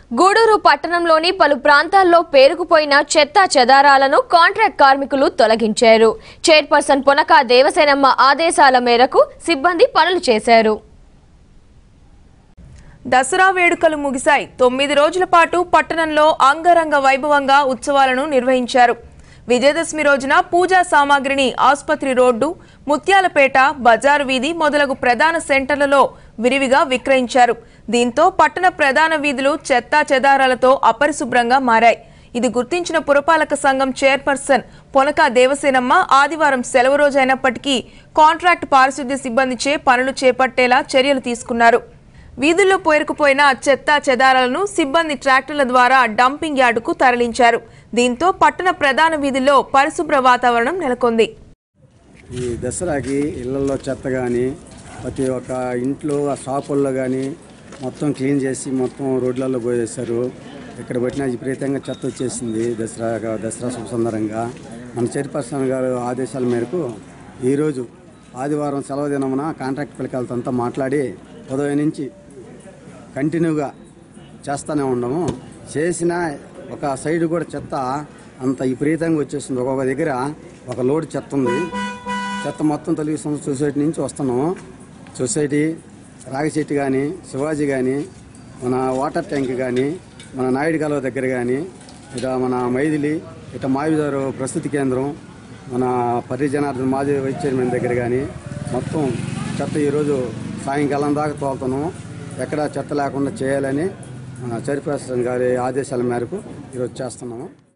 గూడూరు పట్టణంలోని పలు ప్రాంతాల్లో పేరుకుపోయిన చెత్త చెదారాలను కాంట్రాక్ట్ కార్మికులు తొలగించారు చైర్పర్సన్ పొనక దేవసేనమ్మ ఆదేశాల మేరకు సిబ్బంది పనులు చేశారు దసరా వేడుకలు ముగిశాయి తొమ్మిది రోజుల పాటు పట్టణంలో అంగరంగ వైభవంగా ఉత్సవాలను నిర్వహించారు విజయదశమి రోజున పూజా సామాగ్రిని ఆసుపత్రి రోడ్డు ముత్యాలపేట బజారు వీధి మొదలగు ప్రధాన సెంటర్లలో విరివిగా విక్రయించారు దీంతో పట్టణ ప్రధాన వీధులు చెత్తా చెదారాలతో అపరిశుభ్రంగా మారాయి ఇది గుర్తించిన పురపాలక సంఘం చైర్పర్సన్ పొనక దేవసేనమ్మ ఆదివారం సెలవు రోజు అయినప్పటికీ కాంట్రాక్ట్ పారిశుద్ధ్య సిబ్బందిచే పనులు చేపట్టేలా చర్యలు తీసుకున్నారు వీధుల్లో పేరుకుపోయిన చెత్త చెదారాలను సిబ్బంది ట్రాక్టర్ల ద్వారా డంపింగ్ యార్డుకు తరలించారు దీంతో పట్టణ ప్రధాన వీధుల్లో పరిశుభ్ర వాతావరణం నెలకొంది ఈ దసరాకి ఇళ్లలో చెత్త కానీ ప్రతి ఒక్క ఇంట్లో ఆ షాపుల్లో కానీ మొత్తం క్లీన్ చేసి మొత్తం రోడ్లలో పోయేశారు ఇక్కడ పెట్టిన విపరీతంగా చెత్త వచ్చేసింది దసరా దసరా శుభ సందర్భంగా మన చైర్పర్సన్ గారు ఆదేశాల మేరకు ఈరోజు ఆదివారం సెలవు దినమున కాంట్రాక్ట్ పిల్లకాయలతో మాట్లాడి ఉదయం నుంచి కంటిన్యూగా చేస్తూనే ఉండము చేసిన ఒక సైడ్ కూడా చెత్త అంత విపరీతంగా వచ్చేసింది ఒక్కొక్క దగ్గర ఒక లోడ్ చెత్త ఉంది చెత్త మొత్తం తెలుగు సంస్థ సొసైటీ నుంచి వస్తున్నాము సొసైటీ రాగిచెట్టు కానీ శివాజీ కానీ మన వాటర్ ట్యాంక్ కానీ మన నాయుడు కాలువ దగ్గర కానీ ఇట మన మైదిలి ఇట మావిదారు ప్రస్తుతి కేంద్రం మన పర్రి జనార్దన్ మాజీ వైస్ చైర్మన్ దగ్గర కానీ మొత్తం చెత్త ఈరోజు సాయంకాలం దాకా తోలుతున్నాము ఎక్కడ చెత్త లేకుండా చేయాలని మన చైర్పర్సన్ గారి ఆదేశాల మేరకు ఈరోజు చేస్తున్నాము